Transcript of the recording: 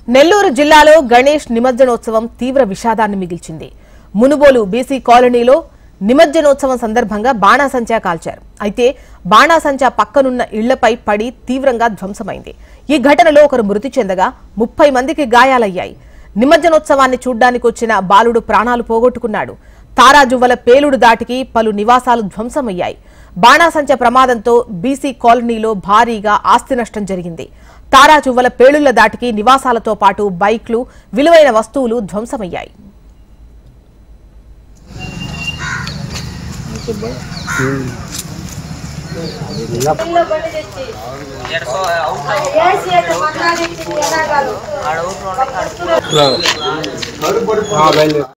నెల్లూరు జిల్లాలో గణేష్ నిమజ్జనోత్సవం తీవ్ర విషాదాన్ని మిగిల్చింది మునుబోలు బీసీ కాలనీలో నిమజ్జనోత్సవం సందర్భంగా బాణాసంచా కాల్చారు అయితే బాణాసంచా పక్కనున్న ఇళ్లపై పడి తీవ్రంగా ధ్వంసమైంది ఈ ఘటనలో ఒకరు మృతి చెందగా ముప్పై మందికి గాయాలయ్యాయి నిమజ్జనోత్సవాన్ని చూడ్డానికి వచ్చిన బాలుడు ప్రాణాలు పోగొట్టుకున్నాడు తారాజువ్వల పేలుడు దాటికి పలు నివాసాలు ధ్వంసమయ్యాయి బాణాసంచ ప్రమాదంతో బీసీ కాలనీలో భారీగా ఆస్తి నష్టం జరిగింది తారాజువ్వల పేలుళ్ల దాటికి నివాసాలతో పాటు బైక్లు విలువైన వస్తువులు ధ్వంసమయ్యాయి బయలుదేరి